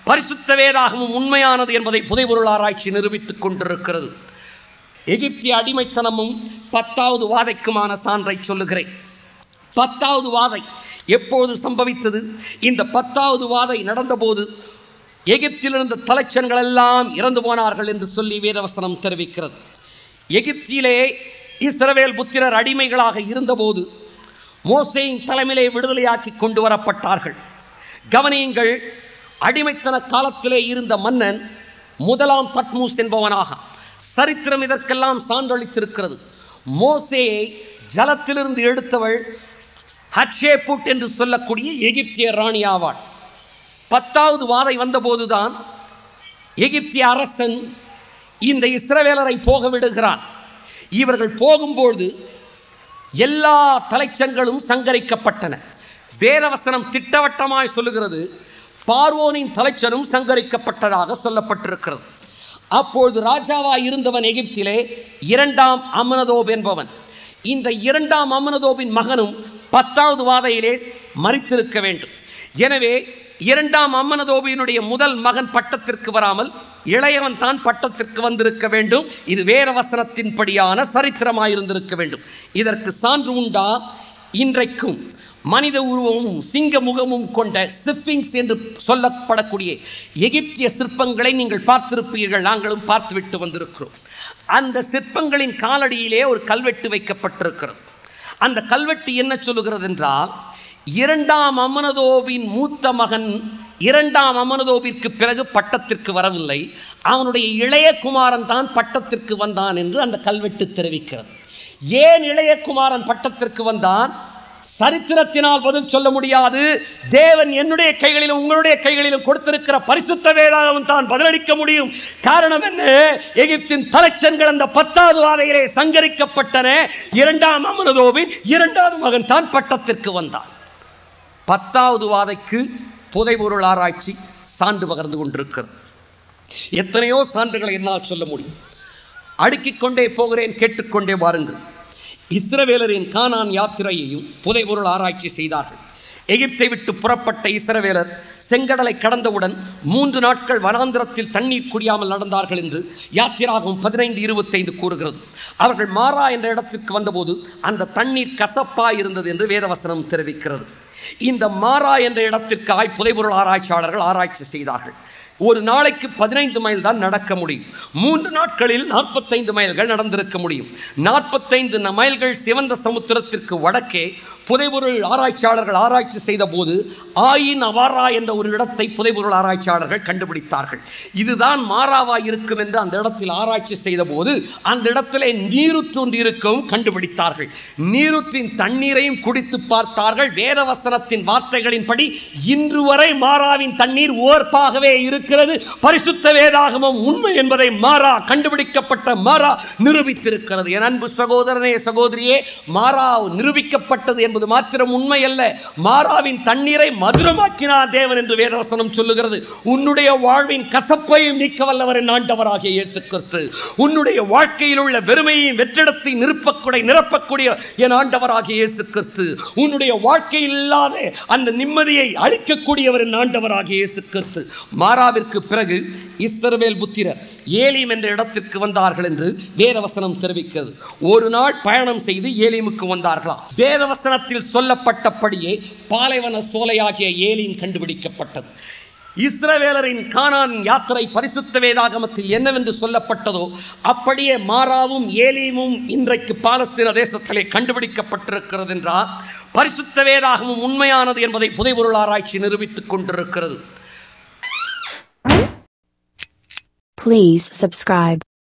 பரிசுத்த வேதாகமும் உண்மையானது என்பதை புதைபொருள் ஆராய்ச்சி நிரூபித்துக் கொண்டிருக்கிறது எகிப்திய அடிமைத்தனமும் பத்தாவது வாதைக்குமான சான்றை சொல்லுகிறேன் பத்தாவது வாதை எப்போது சம்பவித்தது இந்த பத்தாவது வாதை நடந்தபோது எகிப்தில் இருந்த தலைச்சன்கள் எல்லாம் இறந்து போனார்கள் என்று சொல்லி வேதவசனம் தெரிவிக்கிறது எகிப்திலே இஸ்ரவேல் புத்திரர் அடிமைகளாக இருந்தபோது மோசேயின் தலைமையிலே விடுதலையாக்கி கொண்டு வரப்பட்டார்கள் கவனியுங்கள் அடிமைத்தன காலத்திலே இருந்த மன்னன் முதலாம் தட்மூஸ் என்பவனாக சரித்திரம் இதற்கெல்லாம் சான்றளித்திருக்கிறது மோசேயை ஜலத்திலிருந்து எடுத்தவள் ஹட்சேபுட் என்று சொல்லக்கூடிய எகிப்திய ராணி ஆவாள் பத்தாவது வாதை வந்தபோதுதான் எகிப்திய அரசன் இந்த இஸ்ரவேலரை போக விடுகிறான் இவர்கள் போகும்போது எல்லா தலைச்சங்களும் சங்கரிக்கப்பட்டன வேதவசனம் திட்டவட்டமாய் சொல்லுகிறது பார்வோனின் தலைச்சனும் சங்கரிக்கப்பட்டதாக சொல்லப்பட்டிருக்கிறது அப்பொழுது ராஜாவாய் இருந்தவன் எகிப்திலே இரண்டாம் அமனதோப் என்பவன் இந்த இரண்டாம் அமனதோபின் மகனும் பத்தாவது வாதையிலே மறித்திருக்க வேண்டும் எனவே இரண்டாம் அம்மனதோபியினுடைய முதல் மகன் பட்டத்திற்கு வராமல் இளையவன் தான் பட்டத்திற்கு வந்திருக்க வேண்டும் இது வேற வசனத்தின்படியான சரித்திரமாயிருந்திருக்க வேண்டும் இதற்கு சான்று உண்டா இன்றைக்கும் மனித உருவமும் சிங்க முகமும் கொண்ட சிஃபிங்ஸ் என்று சொல்லப்படக்கூடிய எகிப்திய சிற்பங்களை நீங்கள் பார்த்திருப்பீர்கள் நாங்களும் பார்த்துவிட்டு வந்திருக்கிறோம் அந்த சிற்பங்களின் காலடியிலே ஒரு கல்வெட்டு வைக்கப்பட்டிருக்கிறது அந்த கல்வெட்டு என்ன சொல்லுகிறது என்றால் இரண்டாம் அமனதோவின் மூத்த மகன் இரண்டாம் அமனதோபிற்கு பிறகு பட்டத்திற்கு வரவில்லை அவனுடைய இளைய குமாரன் தான் பட்டத்திற்கு வந்தான் என்று அந்த கல்வெட்டு தெரிவிக்கிறது ஏன் இளைய குமாரன் பட்டத்திற்கு வந்தான் சரித்திரத்தினால் பதில் சொல்ல முடியாது தேவன் என்னுடைய கைகளிலும் உங்களுடைய கைகளிலும் கொடுத்திருக்கிற பரிசுத்த வேளாகவும் தான் பதிலளிக்க முடியும் காரணம் என்ன எகிப்தின் தலைச்சன்கள் அந்த பத்தாவது வாதையிலே சங்கரிக்கப்பட்டன இரண்டாம் அமனதோவின் இரண்டாவது மகன் தான் பட்டத்திற்கு வந்தான் பத்தாவது வாதைக்கு புதைபொருள் ஆராய்ச்சி சான்று பகர்ந்து கொண்டிருக்கிறது எத்தனையோ சான்றுகளை என்னால் சொல்ல முடியும் அடுக்கிக் கொண்டே போகிறேன் கேட்டுக்கொண்டே வாருங்கள் இஸ்ரவேலரின் கானான் யாத்திரையையும் புதைபொருள் ஆராய்ச்சி செய்தார்கள் எகிப்தை விட்டு புறப்பட்ட இஸ்ரவேலர் செங்கடலை கடந்தவுடன் மூன்று நாட்கள் வனாந்திரத்தில் தண்ணீர் குடியாமல் நடந்தார்கள் என்று யாத்திராகவும் பதினைந்து இருபத்தைந்து கூறுகிறது அவர்கள் மாறா என்ற இடத்திற்கு வந்தபோது அந்த தண்ணீர் கசப்பாய் இருந்தது என்று வேதவசனம் தெரிவிக்கிறது இந்த மாறா என்ற இடத்திற்கு ஆய் புதைபொருள் ஆராய்ச்சியாளர்கள் ஆராய்ச்சி செய்தார்கள் ஒரு நாளைக்கு பதினைந்து மைல் தான் நடக்க முடியும் மூன்று நாட்களில் நாற்பத்தைந்து மைல்கள் நடந்திருக்க முடியும் நாற்பத்தைந்து மைல்கள் சிவந்த சமுத்திரத்திற்கு வடக்கே புதைபொருள் ஆராய்ச்சியாளர்கள் ஆராய்ச்சி செய்தபோது ஆயின் அவாரா என்ற ஒரு இடத்தை புதைபொருள் ஆராய்ச்சியாளர்கள் கண்டுபிடித்தார்கள் இதுதான் மாறாவாய் இருக்கும் என்று அந்த இடத்தில் ஆராய்ச்சி செய்தபோது அந்த இடத்திலே நீருற்றொன்று இருக்கவும் கண்டுபிடித்தார்கள் நீருற்றின் தண்ணீரையும் குடித்து பார்த்தார்கள் வேதவசனத்தின் வார்த்தைகளின்படி இன்று வரை மாறாவின் தண்ணீர் ஓர்ப்பாகவே இருக்கிறது பரிசுத்த வேதாகமம் உண்மை என்பதை மாறா கண்டுபிடிக்கப்பட்ட மாறா நிரூபித்திருக்கிறது என் அன்பு சகோதரனே சகோதரியே மாறா நிரூபிக்கப்பட்டது என்பது மாத்திரம் உண்மை அல்ல மாறாவின் தண்ணீரை மதுரமாக்கினார் தேவன் என்று வேதவசனம் சொல்லுகிறது உன்னுடைய வாழ்வின் கசப்பையும் நீக்க வல்லவர் என் ஆண்டவராகிய இயேசு கிறிஸ்து உன்னுடைய வாழ்க்கையில் உள்ள வெறுமையும் வெற்றிடத்தை நிரப்பக்கூடிய நிரப்பக்கூடிய என் ஆண்டவராகிய இயேசு கிறிஸ்து உன்னுடைய வாழ்க்கையில் இல்லாத அந்த நிம்மதியை அளிக்கக்கூடியவர் என் ஆண்டவராகிய இயேசு கிறிஸ்து மாறாவிற்கு பிறகு இஸ்ரவேல் புத்திரர் ஏலீம் என்ற இடத்திற்கு வந்தார்கள் என்று வேதவசனம் தெரிவிக்கிறது ஒரு நாள் பயணம் செய்து ஏலீமுக்கு வந்தார்களாம் வேதவசனத்தில் சொல்லப்பட்டபடியே பாலைவன சோலையாகிய ஏலீம் கண்டுபிடிக்கப்பட்டது இஸ்ரவேலரின் கானான் யாத்திரை பரிசுத்த வேதாகமத்தில் என்னவென்று சொல்லப்பட்டதோ அப்படியே மாறாவும் ஏலீமும் இன்றைக்கு பாலஸ்தீன தேசத்திலே கண்டுபிடிக்கப்பட்டிருக்கிறது என்றால் பரிசுத்த வேதாகமும் உண்மையானது என்பதை புதைபொருள் ஆராய்ச்சி நிரூபித்துக் கொண்டிருக்கிறது Please subscribe.